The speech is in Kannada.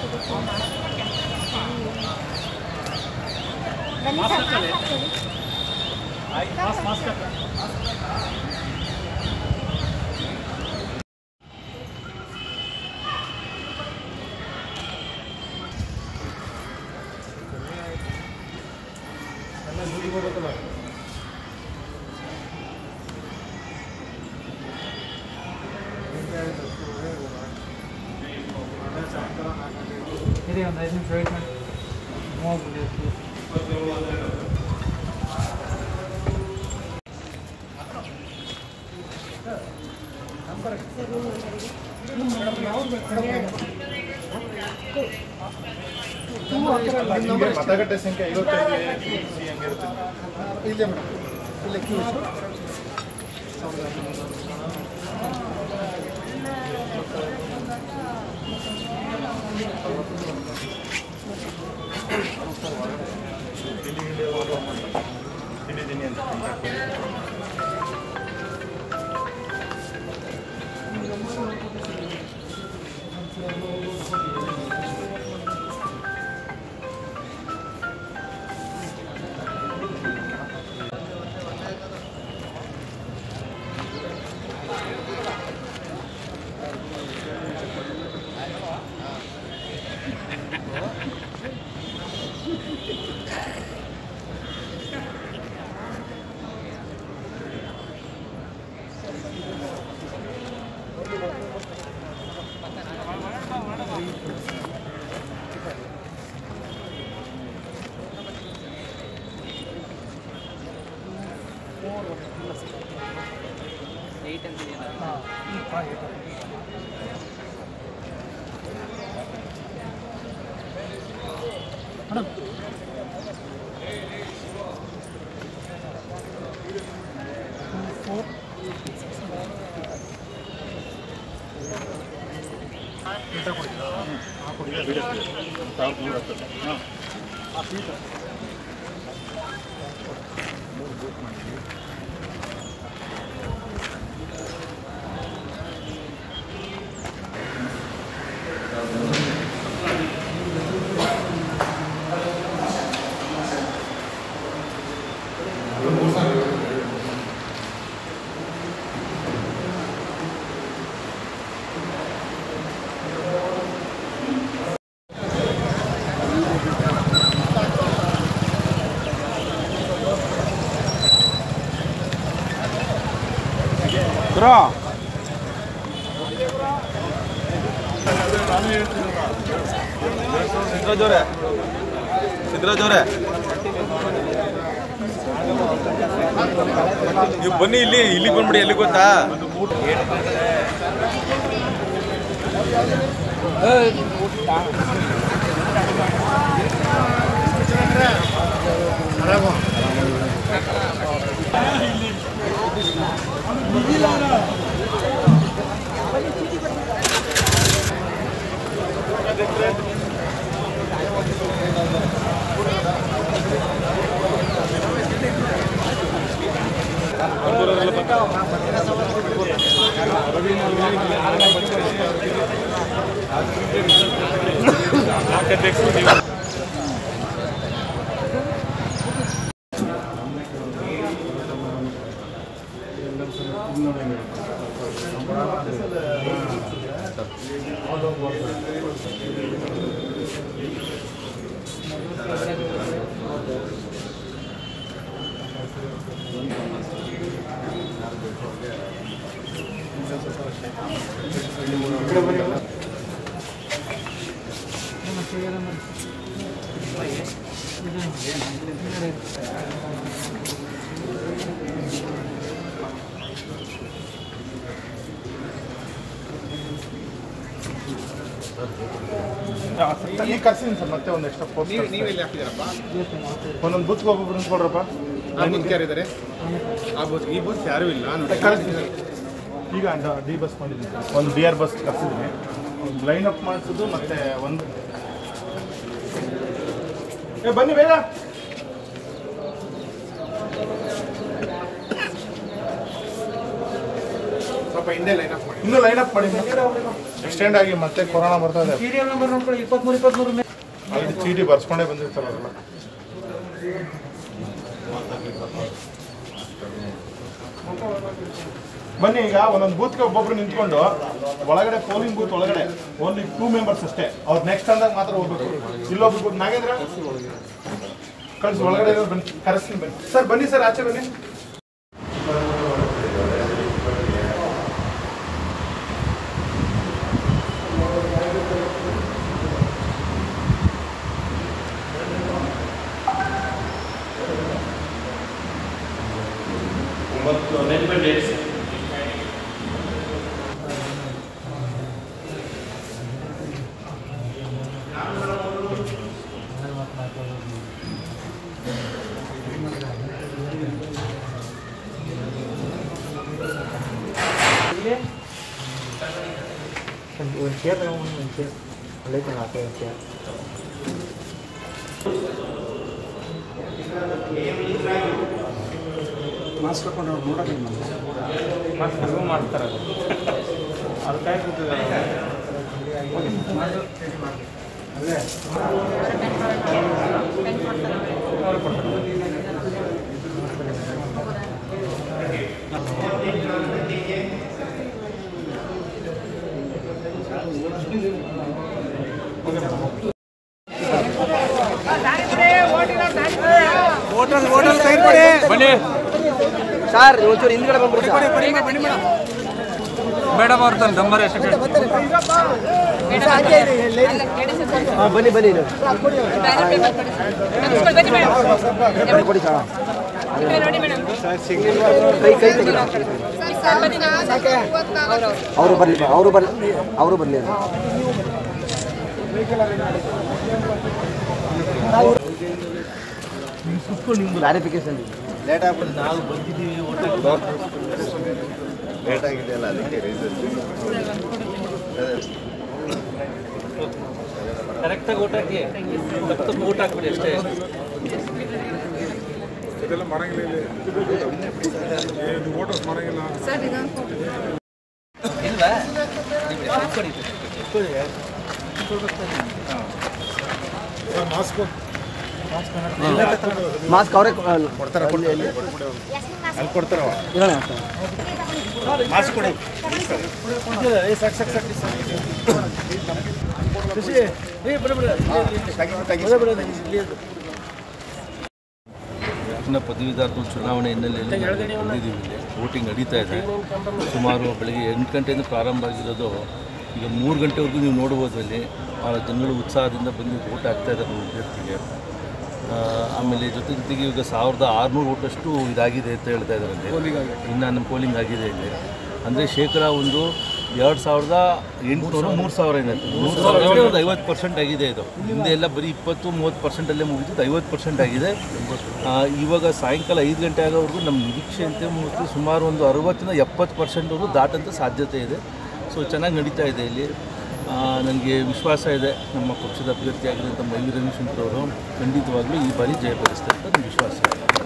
ಬನ್ನಿ ಸರ್ ಮಾಸ್ಕ್ ಹಾಕ್ಕೊಳ್ಳಿ. ಇರಿ ಒಂದು ಐದು ನಿಮಿಷ ವೆಯ್ಟ್ ಮಾಡಿ ಹೋಗ್ಬಿಡಿ ನಿಮಗೆ ಮತಗಟ್ಟೆ ಸಂಖ್ಯೆ ಐವತ್ತೈದು ಎ, ಬಿ, ಸಿ ಹಂಗಿರುತ್ತೆ ಇಲ್ಲೇ ಮೇಡಮ್ ಇಲ್ಲೇ ಕ್ಯೂ ತಿಳಿದೀನಿ ಅಂತ ಸಿದ್ದರಾಜ್ ಅವರೇ ಸಿದ್ದರಾಜ್ ಅವರೇ ನೀವು ಬನ್ನಿ ಇಲ್ಲಿ ಇಲ್ಲಿಗೆ ಬಂದ್ಬಿಡಿ ಎಲ್ಲಿ ಗೊತ್ತಾ ಈ ಕರ್ಸಿದ್ದೀನಿ ಸರ್ ಮತ್ತೆ ಒಂದು ಎಕ್ಸ್ಟ್ರಾ ಪೋಸ್ಟ್ ನೀವು ನೀವು ಎಲ್ಲಿ ಹಾಕಿದ್ದೀರಪ್ಪ ಒಂದೊಂದು ಬೂತ್ಗೆ ಒಬ್ಬೊಬ್ರು ನಿಂತ್ಕೊಡ್ರಪ್ಪ ಆ ಬೂತ್ ಯಾರಿದ್ದಾರೆ ಆ ಬೂತ್ ಈ ಬೂತ್ ಯಾರೂ ಇಲ್ಲ ನೋಡಿ ಕಳಿಸ್ತೀನಿ ಈಗ ಡಿ ಬಸ್ ಮಾಡಿದ್ದೀನಿ ಸರ್ ಒಂದು ಬಿ ಆರ್ ಬಸ್ ಕರ್ಸಿದ್ದೀನಿ ಒಂದು ಲೈನ್ ಅಪ್ ಮಾಡಿಸೋದು ಮತ್ತೆ ಒಂದು ಏ ಬನ್ನಿ ಬೇಗ ಸ್ವಲ್ಪ ಹಿಂದೆ ಲೈನ್ ಅಪ್ ಮಾಡಿ ಇನ್ನೂ ಲೈನ್ ಅಪ್ ಮಾಡಿ ಎಕ್ಸ್ಟೆಂಡ್ ಆಗಿ ಮತ್ತೆ ಕೊರೋನಾ ಬರ್ತಾ ಇದೆ ಸೀರಿಯಲ್ ನಂಬರ್ ನೋಡ್ಕೊಳ್ಳಿ ಇಪ್ಪತ್ಮೂರು ಇಪ್ಪತ್ಮೂರು ಮೇ ಅಲ್ಲಿ ಚೀಟಿ ಬರ್ಸ್ಕೊಂಡೇ ಬಂದಿರ್ತಾರೆ ಅವರೆಲ್ಲ ಬನ್ನಿ ಈಗ ಒಂದೊಂದು ಬೂತ್ಗೆ ಒಬ್ಬೊಬ್ರು ನಿಂತ್ಕೊಂಡು ಒಳಗಡೆ ಪೋಲಿಂಗ್ ಬೂತ್ ಒಳಗಡೆ ಓನ್ಲಿ ಟೂ ಮೆಂಬರ್ಸ್ ಅಷ್ಟೇ ಅವ್ರು ನೆಕ್ಸ್ಟ್ ಅಂದಾಗ ಮಾತ್ರ ಹೋಗ್ಬೇಕು ಇಲ್ಲೊಬ್ರು ಬೂತ್ ನಾಗೇಂದ್ರ ಕಳ್ಸಿ ಒಳಗಡೆ ಇರೋರು ಬನ್ನಿ ಕರೆಸ್ತೀನಿ ಬನ್ನಿ ಸರ್ ಬನ್ನಿ ಸರ್ ಆಚೆ ಬನ್ನಿ ಒಂದು ಚೇರ್ ತಗೊಂಡು ಒಂದು ಚೇರ್ ಒಳ್ಳೆ ಹಾಕೋ ಒಂದು ಚೇರ್ ಮಾಸ್ಕ್ ಹಾಕೊಂಡು ನೋಡೋಕೆ ಮಾಸ್ಕ್ ರಿಮೂವ್ ಮಾಡ್ತಾರೆ ಅದು ಅದಕ್ಕಾಗಿ ಕೂತಿದ್ದಾರೆ ಸರ್ ಒಂಚೂರು ಹಿಂದ್ಗಡೆ ಬಂದ್ಬಿಡಿ ಸರ್ ಮೇಡಮ್ ಅವ್ರ ತನ್ನ ನಂಬರ್ ಎಷ್ಟು ಹಾಂ ಬನ್ನಿ ಬನ್ನಿ ನೀವು. ಬನ್ನಿ ಕೊಡಿ ಸರ್ ಕೈ ಕೈ ತೆಗಿ ಅವರು ಬರಲಿ ಅವರು ಬರಲಿ ಅವರು ಬರಲಿ ಕ್ಲಾರಿಫಿಕೇಶನ್ ಲೇಟ್ ಆಗ್ಬಿಟ್ಟು ನಾವು ಬಂದಿದ್ದೀವಿ ಲೇಟ್ ಆಗಿದೆಯಲ್ಲ ಅದಕ್ಕೆ ರೀಸನ್ ಕರೆಕ್ಟಾಗಿ ಊಟ ಹಾಕಿ ತಪ್ಪು ತಪ್ಪು ಊಟ ಹಾಕ್ಬಿಡಿ ಅಷ್ಟೇ ಇದೆಲ್ಲ ಮಾಡಂಗಿಲ್ಲ ಇಲ್ಲಿ ಓಟರ್ಸ್ ಮಾಡಂಗಿಲ್ಲ ಮಾಸ್ಕ್ ಮಾಸ್ಕ್ ಅವರೇ ಕೊಡ್ತಾರೆ ಅಲ್ಲಿ ಅಲ್ಲಿ ಕೊಡ್ತಾರೆ ಇರೋಣ ಮಾಸ್ಕ್ ಕೊಡಿ ಇನ್ನು ಪದವೀಧರ ಚುನಾವಣೆ ಹಿನ್ನೆಲೆಯಲ್ಲಿ ನಾವು ಬಂದಿದ್ದೀವಿ ಇಲ್ಲಿ ವೋಟಿಂಗ್ ನಡೀತಾ ಇದೆ ಸುಮಾರು ಬೆಳಗ್ಗೆ ಎಂಟು ಗಂಟೆಯಿಂದ ಪ್ರಾರಂಭ ಆಗಿರೋದು ಈಗ ಮೂರು ಗಂಟೆವರೆಗೂ ನೀವು ನೋಡ್ಬೋದು ಅಲ್ಲಿ ಭಾಳ ಜನಗಳು ಉತ್ಸಾಹದಿಂದ ಬಂದು ವೋಟ್ ಹಾಕ್ತಾ ಇದ್ದಾರೆ ನಮ್ಮ ಅಭ್ಯರ್ಥಿಗೆ ಆ, ಆಮೇಲೆ ಜೊತೆ ಜೊತೆಗೆ ಈಗ ಸಾವಿರದ ಆರುನೂರು ಓಟಷ್ಟು ಇದಾಗಿದೆ ಅಂತ ಹೇಳ್ತಾ ಇದ್ದಾರೆ ಅಲ್ಲಿ ಇನ್ನು ನಮ್ಮ ಪೋಲಿಂಗ್ ಆಗಿದೆ ಇಲ್ಲಿ ಅಂದರೆ ಶೇಕಡ ಒಂದು ಎರಡು ಸಾವಿರದ ಎಂಟುನೂರು ಮೂರು ಸಾವಿರ ಏನಾಯ್ತು ಮೂರು ಸಾವಿರ ಒಂದು ಐವತ್ತು ಪರ್ಸೆಂಟ್ ಆಗಿದೆ ಇದು ಹಿಂದೆ ಎಲ್ಲ ಬರೀ ಇಪ್ಪತ್ತು ಮೂವತ್ತು ಪರ್ಸೆಂಟಲ್ಲೇ ಮುಗಿದಿದ್ದು ಐವತ್ತು ಪರ್ಸೆಂಟ್ ಆಗಿದೆ ಆ, ಇವಾಗ ಸಾಯಂಕಾಲ ಐದು ಗಂಟೆ ಆಗೋವರೆಗೂ ನಮ್ಮ ನಿರೀಕ್ಷೆಯಂತೆ ಮುಗಿದು ಸುಮಾರು ಒಂದು ಅರವತ್ತರಿಂದ ಎಪ್ಪತ್ತು ಪರ್ಸೆಂಟ್ವರೆಗೂ ದಾಟಂಥ ಸಾಧ್ಯತೆ ಇದೆ ಸೊ ಚೆನ್ನಾಗಿ ನಡೀತಾ ಇದೆ ಇಲ್ಲಿ ನನಗೆ ವಿಶ್ವಾಸ ಇದೆ ನಮ್ಮ ಪಕ್ಷದ ಅಭ್ಯರ್ಥಿ ಆಗಿರುವಂಥ ಮೈಲಿ ರಮೇಶ್ ಅವರು ಖಂಡಿತವಾಗ್ಲೂ ಈ ಬಾರಿ ಜಯಪಡಿಸ್ತಾರೆ ಅಂತ ನನಗೆ ವಿಶ್ವಾಸ ಇದೆ